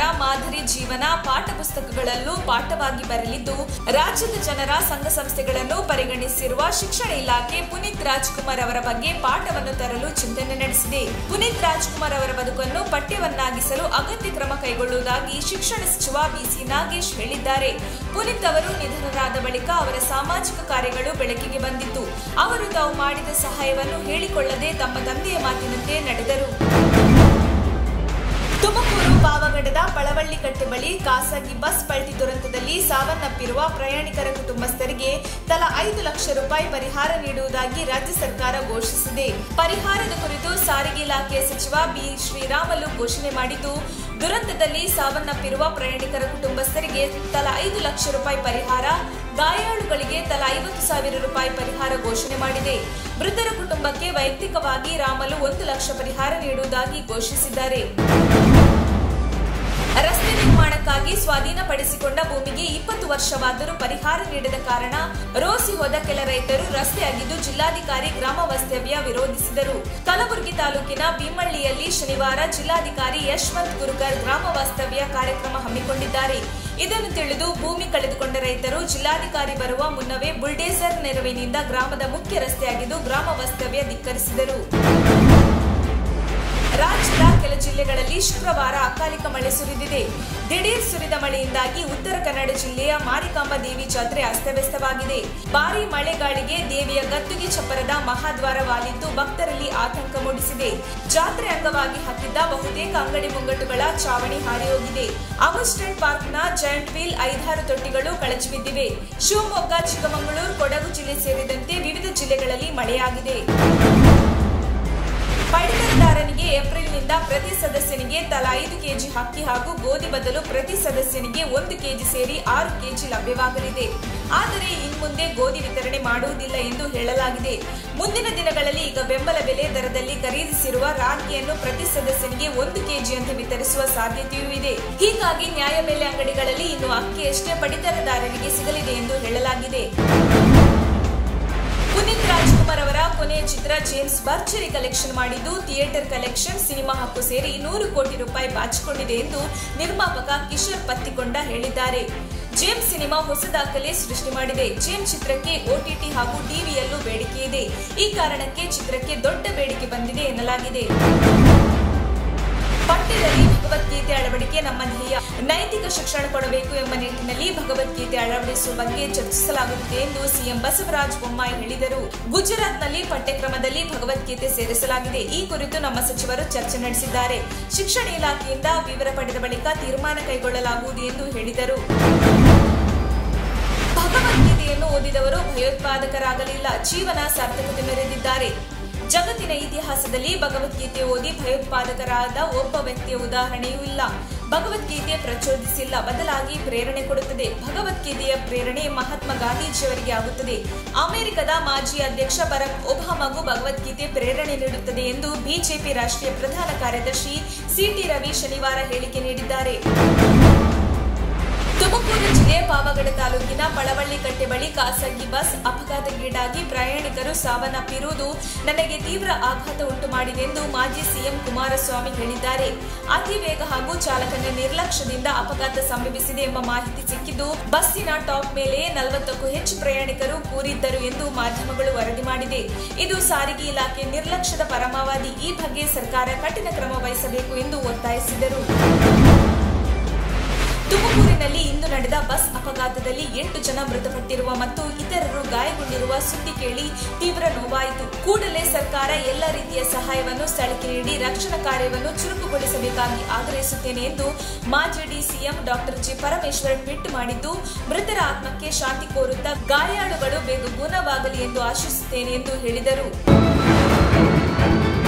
ಮಾದರಿ ಜೀವನ ಪಾಠ ಪುಸ್ತಕಗಳಲ್ಲೂ ಪಾಠವಾಗಿ ಬರಲಿದ್ದು ರಾಜ್ಯದ ಜನರ ಸಂಘ ಸಂಸ್ಥೆಗಳನ್ನು ಪರಿಗಣಿಸಿರುವ ಶಿಕ್ಷಣ ಇಲಾಖೆ ಪುನೀತ್ ರಾಜ್ಕುಮಾರ್ ಅವರ ಬಗ್ಗೆ ಪಾಠವನ್ನು ತರಲು ಚಿಂತನೆ ನಡೆಸಿದೆ ಪುನೀತ್ ರಾಜ್ಕುಮಾರ್ ಅವರ ಬದುಕನ್ನು ಪಠ್ಯವನ್ನಾಗಿಸಲು ಅಗತ್ಯ ಕ್ರಮ ಕೈಗೊಳ್ಳುವುದಾಗಿ ಶಿಕ್ಷಣ ಸಚಿವ ಬಿಸಿ ನಾಗೇಶ್ ಹೇಳಿದ್ದಾರೆ ಪುನೀತ್ ಅವರು ನಿಧನರಾದ ಬಳಿಕ ಅವರ ಸಾಮಾಜಿಕ ಕಾರ್ಯಗಳು ಬೆಳಕಿಗೆ ಬಂದಿತ್ತು ಅವರು ತಾವು ಮಾಡಿದ ಸಹಾಯವನ್ನು ಹೇಳಿಕೊಳ್ಳದೆ ತಮ್ಮ ತಂದೆಯ ಮಾತಿನಂತೆ ನಡೆದರು ತುಮಕೂರು ಪಾವಗಡದ ಪಳವಳ್ಳಿ ಕಟ್ಟೆ ಬಳಿ ಖಾಸಗಿ ಬಸ್ ಪಲ್ಟಿ ದುರಂತದಲ್ಲಿ ಸಾವನ್ನಪ್ಪಿರುವ ಪ್ರಯಾಣಿಕರ ಕುಟುಂಬಸ್ಥರಿಗೆ ತಲಾ ಐದು ಲಕ್ಷ ರೂಪಾಯಿ ಪರಿಹಾರ ನೀಡುವುದಾಗಿ ರಾಜ್ಯ ಸರ್ಕಾರ ಘೋಷಿಸಿದೆ ಪರಿಹಾರದ ಕುರಿತು ಸಾರಿಗೆ ಇಲಾಖೆ ಸಚಿವ ಬಿ ಶ್ರೀರಾಮಲು ಘೋಷಣೆ ಮಾಡಿದ್ದು ದುರಂತದಲ್ಲಿ ಸಾವನ್ನಪ್ಪಿರುವ ಪ್ರಯಾಣಿಕರ ಕುಟುಂಬಸ್ಥರಿಗೆ ತಲಾ ಐದು ಲಕ್ಷ ರೂಪಾಯಿ ಪರಿಹಾರ ಗಾಯಾಳುಗಳಿಗೆ ತಲಾ ಐವತ್ತು ಸಾವಿರ ರೂಪಾಯಿ ಪರಿಹಾರ ಘೋಷಣೆ ಮಾಡಿದೆ ಮೃತರ ಕುಟುಂಬಕ್ಕೆ ವೈಯಕ್ತಿಕವಾಗಿ ರಾಮಲು ಒಂದು ಲಕ್ಷ ಪರಿಹಾರ ನೀಡುವುದಾಗಿ ಘೋಷಿಸಿದ್ದಾರೆ ರಸ್ತೆ ನಿರ್ಮಾಣಕ್ಕಾಗಿ ಸ್ವಾಧೀನಪಡಿಸಿಕೊಂಡ ಭೂಮಿಗೆ ಇಪ್ಪತ್ತು ವರ್ಷವಾದರೂ ಪರಿಹಾರ ನೀಡದ ಕಾರಣ ರೋಸಿ ಹೋದ ಕೆಲ ರೈತರು ರಸ್ತೆ ಅಗಿದು ಜಿಲ್ಲಾಧಿಕಾರಿ ಗ್ರಾಮ ವಾಸ್ತವ್ಯ ವಿರೋಧಿಸಿದರು ಕಲಬುರಗಿ ತಾಲೂಕಿನ ಭೀಮಳ್ಳಿಯಲ್ಲಿ ಶನಿವಾರ ಜಿಲ್ಲಾಧಿಕಾರಿ ಯಶವಂತ್ ಗುರುಕರ್ ಗ್ರಾಮ ವಾಸ್ತವ್ಯ ಕಾರ್ಯಕ್ರಮ ಹಮ್ಮಿಕೊಂಡಿದ್ದಾರೆ ಇದನ್ನು ತಿಳಿದು ಭೂಮಿ ಕಳೆದುಕೊಂಡ ರೈತರು ಜಿಲ್ಲಾಧಿಕಾರಿ ಬರುವ ಮುನ್ನವೇ ಬುಲ್ಡೇಸರ್ ನೆರವಿನಿಂದ ಗ್ರಾಮದ ಮುಖ್ಯ ರಸ್ತೆಯಾಗಿದ್ದು ಗ್ರಾಮ ವಾಸ್ತವ್ಯ ಧಿಕ್ಕರಿಸಿದರು ರಾಜ್ಯದ ಕೆಲ ಜಿಲ್ಲೆಗಳಲ್ಲಿ ಶುಕ್ರವಾರ ಅಕಾಲಿಕ ಮಳೆ ಸುರಿದಿದೆ ದಿಢೀರ್ ಸುರಿದ ಮಳೆಯಿಂದಾಗಿ ಉತ್ತರ ಕನ್ನಡ ಜಿಲ್ಲೆಯ ಮಾರಿಕಾಂಬಾ ದೇವಿ ಜಾತ್ರೆ ಅಸ್ತವ್ಯಸ್ತವಾಗಿದೆ ಭಾರೀ ಮಳೆಗಾಳಿಗೆ ದೇವಿಯ ಗದ್ದುಗೆ ಚಪ್ಪರದ ಮಹಾದ್ವಾರ ವಾಲಿದ್ದು ಭಕ್ತರಲ್ಲಿ ಆತಂಕ ಮೂಡಿಸಿದೆ ಜಾತ್ರೆ ಅಂಗವಾಗಿ ಹಾಕಿದ್ದ ಬಹುತೇಕ ಅಂಗಡಿ ಮುಂಗಟ್ಟುಗಳ ಚಾವಣಿ ಹಾರಿ ಹೋಗಿದೆ ಅಮಸ್ಟೆಡ್ ಪಾರ್ಕ್ನ ಜೈಂಟ್ ವೀಲ್ ಐದಾರು ತೊಟ್ಟಿಗಳು ಕಳಚಿಬಿದ್ದಿವೆ ಶಿವಮೊಗ್ಗ ಚಿಕ್ಕಮಗಳೂರು ಕೊಡಗು ಜಿಲ್ಲೆ ಸೇರಿದಂತೆ ವಿವಿಧ ಜಿಲ್ಲೆಗಳಲ್ಲಿ ಮಳೆಯಾಗಿದೆ ಪಡಿತರದಾರನಿಗೆ ಏಪ್ರಿಲ್ನಿಂದ ಪ್ರತಿ ಸದಸ್ಯನಿಗೆ ತಲಾ ಐದು ಕೆಜಿ ಅಕ್ಕಿ ಹಾಗೂ ಗೋಧಿ ಬದಲು ಪ್ರತಿ ಸದಸ್ಯನಿಗೆ ಒಂದು ಕೆಜಿ ಸೇರಿ ಆರು ಕೆಜಿ ಲಭ್ಯವಾಗಲಿದೆ ಆದರೆ ಇನ್ಮುಂದೆ ಗೋಧಿ ವಿತರಣೆ ಮಾಡುವುದಿಲ್ಲ ಎಂದು ಹೇಳಲಾಗಿದೆ ಮುಂದಿನ ದಿನಗಳಲ್ಲಿ ಈಗ ಬೆಂಬಲ ಬೆಲೆ ದರದಲ್ಲಿ ಖರೀದಿಸಿರುವ ರಾಗಿಯನ್ನು ಪ್ರತಿ ಸದಸ್ಯನಿಗೆ ಒಂದು ಕೆಜಿಯಂತೆ ವಿತರಿಸುವ ಸಾಧ್ಯತೆಯೂ ಇದೆ ಹೀಗಾಗಿ ನ್ಯಾಯಬೆಲೆ ಅಂಗಡಿಗಳಲ್ಲಿ ಇನ್ನು ಅಕ್ಕಿಯಷ್ಟೇ ಪಡಿತರದಾರರಿಗೆ ಸಿಗಲಿದೆ ಎಂದು ಹೇಳಲಾಗಿದೆ ಪುನೀತ್ ರಾಜ್ಕುಮಾರ್ ಅವರ ಕೊನೆಯ ಚಿತ್ರ ಜೇಮ್ಸ್ ಭರ್ಜರಿ ಕಲೆಕ್ಷನ್ ಮಾಡಿದ್ದು ಥಿಯೇಟರ್ ಕಲೆಕ್ಷನ್ ಸಿನಿಮಾ ಹಕ್ಕು ಸೇರಿ ನೂರು ಕೋಟಿ ರೂಪಾಯಿ ಬಾಚಿಕೊಂಡಿದೆ ಎಂದು ನಿರ್ಮಾಪಕ ಕಿಶೋರ್ ಪತ್ತಿಕೊಂಡ ಹೇಳಿದ್ದಾರೆ ಜೇಮ್ಸ್ ಸಿನಿಮಾ ಹೊಸ ದಾಖಲೆ ಸೃಷ್ಟಿ ಮಾಡಿದೆ ಜೇಮ್ಸ್ ಚಿತ್ರಕ್ಕೆ ಓಟಿಟಿ ಹಾಗೂ ಟಿವಿಯಲ್ಲೂ ಬೇಡಿಕೆ ಇದೆ ಈ ಕಾರಣಕ್ಕೆ ಚಿತ್ರಕ್ಕೆ ದೊಡ್ಡ ಬೇಡಿಕೆ ಬಂದಿದೆ ಎನ್ನಲಾಗಿದೆ ಪಠ್ಯದಲ್ಲಿ ಭಗವದ್ಗೀತೆ ಅಳವಡಿಕೆ ನಮ್ಮ ಧ್ಯೇಯ ನೈತಿಕ ಶಿಕ್ಷಣ ಕೊಡಬೇಕು ಎಂಬ ನಿಟ್ಟಿನಲ್ಲಿ ಭಗವದ್ಗೀತೆ ಅಳವಡಿಸುವ ಬಗ್ಗೆ ಚರ್ಚಿಸಲಾಗುತ್ತಿದೆ ಎಂದು ಸಿಎಂ ಬಸವರಾಜ ಬೊಮ್ಮಾಯಿ ಹೇಳಿದರು ಗುಜರಾತ್ನಲ್ಲಿ ಪಠ್ಯಕ್ರಮದಲ್ಲಿ ಭಗವದ್ಗೀತೆ ಸೇರಿಸಲಾಗಿದೆ ಈ ಕುರಿತು ನಮ್ಮ ಸಚಿವರು ಚರ್ಚೆ ನಡೆಸಿದ್ದಾರೆ ಶಿಕ್ಷಣ ಇಲಾಖೆಯಿಂದ ವಿವರ ಪಡೆದ ಬಳಿಕ ತೀರ್ಮಾನ ಕೈಗೊಳ್ಳಲಾಗುವುದು ಎಂದು ಹೇಳಿದರು ಭಗವದ್ಗೀತೆಯನ್ನು ಓದಿದವರು ಭಯೋತ್ಪಾದಕರಾಗಲಿಲ್ಲ ಜೀವನ ಸಾರ್ಥಕತೆ ಮೆರೆದಿದ್ದಾರೆ ಜಗತ್ತಿನ ಇತಿಹಾಸದಲ್ಲಿ ಭಗವದ್ಗೀತೆ ಓದಿ ಭಯೋತ್ಪಾದಕರಾದ ಒಬ್ಬ ವ್ಯಕ್ತಿಯ ಉದಾಹರಣೆಯೂ ಇಲ್ಲ ಭಗವದ್ಗೀತೆ ಪ್ರಚೋದಿಸಿಲ್ಲ ಬದಲಾಗಿ ಪ್ರೇರಣೆ ಕೊಡುತ್ತದೆ ಭಗವದ್ಗೀತೆಯ ಪ್ರೇರಣೆ ಮಹಾತ್ಮ ಗಾಂಧೀಜಿಯವರಿಗೆ ಆಗುತ್ತದೆ ಅಮೆರಿಕದ ಮಾಜಿ ಅಧ್ಯಕ್ಷ ಬರಾಕ್ ಒಬಾಮಾಗೂ ಭಗವದ್ಗೀತೆ ಪ್ರೇರಣೆ ನೀಡುತ್ತದೆ ಎಂದು ಬಿಜೆಪಿ ರಾಷ್ಟ್ರೀಯ ಪ್ರಧಾನ ಕಾರ್ಯದರ್ಶಿ ಸಿಟಿ ರವಿ ಶನಿವಾರ ಹೇಳಿಕೆ ನೀಡಿದ್ದಾರೆ ತುಮಕೂರು ಜಿಲ್ಲೆ ಪಾವಗಡ ತಾಲೂಕಿನ ಪಳವಳ್ಳಿ ಕಟ್ಟೆ ಬಳಿ ಖಾಸಗಿ ಬಸ್ ಅಪಘಾತಕ್ಕೀಡಾಗಿ ಪ್ರಯಾಣಿಕರು ಸಾವನ್ನಪ್ಪಿರುವುದು ನನಗೆ ತೀವ್ರ ಆಘಾತ ಉಂಟು ಮಾಡಿದೆ ಎಂದು ಮಾಜಿ ಸಿಎಂ ಕುಮಾರಸ್ವಾಮಿ ಹೇಳಿದ್ದಾರೆ ಅತಿ ವೇಗ ಹಾಗೂ ಚಾಲಕನ ನಿರ್ಲಕ್ಷ್ಯದಿಂದ ಅಪಘಾತ ಸಂಭವಿಸಿದೆ ಎಂಬ ಮಾಹಿತಿ ಸಿಕ್ಕಿದ್ದು ಬಸ್ಸಿನ ಟಾಪ್ ಮೇಲೆ ನಲವತ್ತಕ್ಕೂ ಹೆಚ್ಚು ಪ್ರಯಾಣಿಕರು ಕೂರಿದ್ದರು ಎಂದು ಮಾಧ್ಯಮಗಳು ವರದಿ ಮಾಡಿದೆ ಇದು ಸಾರಿಗೆ ಇಲಾಖೆ ನಿರ್ಲಕ್ಷ್ಯದ ಪರಮಾವಧಿ ಈ ಬಗ್ಗೆ ಸರ್ಕಾರ ಕಠಿಣ ಕ್ರಮ ವಹಿಸಬೇಕು ಎಂದು ಒತ್ತಾಯಿಸಿದರು ತುಮಕೂರಿನಲ್ಲಿ ಇಂದು ನಡೆದ ಬಸ್ ಅಪಘಾತದಲ್ಲಿ ಎಂಟು ಜನ ಮೃತಪಟ್ಟಿರುವ ಮತ್ತು ಇತರರು ಗಾಯಗೊಂಡಿರುವ ಸುದ್ದಿ ಕೇಳಿ ತೀವ್ರ ನೋವಾಯಿತು ಕೂಡಲೇ ಸರ್ಕಾರ ಎಲ್ಲ ರೀತಿಯ ಸಹಾಯವನ್ನು ಸ್ಥಳಕ್ಕೆ ನೀಡಿ ರಕ್ಷಣಾ ಕಾರ್ಯವನ್ನು ಚುರುಕುಗೊಳಿಸಬೇಕಾಗಿ ಆಗ್ರಹಿಸುತ್ತೇನೆ ಎಂದು ಮಾಜಿ DCM doctor G Parameshwar tweet ಮಾಡಿದ್ದು ಮೃತರ ಆತ್ಮಕ್ಕೆ ಶಾಂತಿ ಕೋರುತ್ತಾ ಗಾಯಾಳುಗಳು ಬೇಗ ಗುಣವಾಗಲಿ ಎಂದು ಆಶಿಸುತ್ತೇನೆ ಎಂದು ಹೇಳಿದರು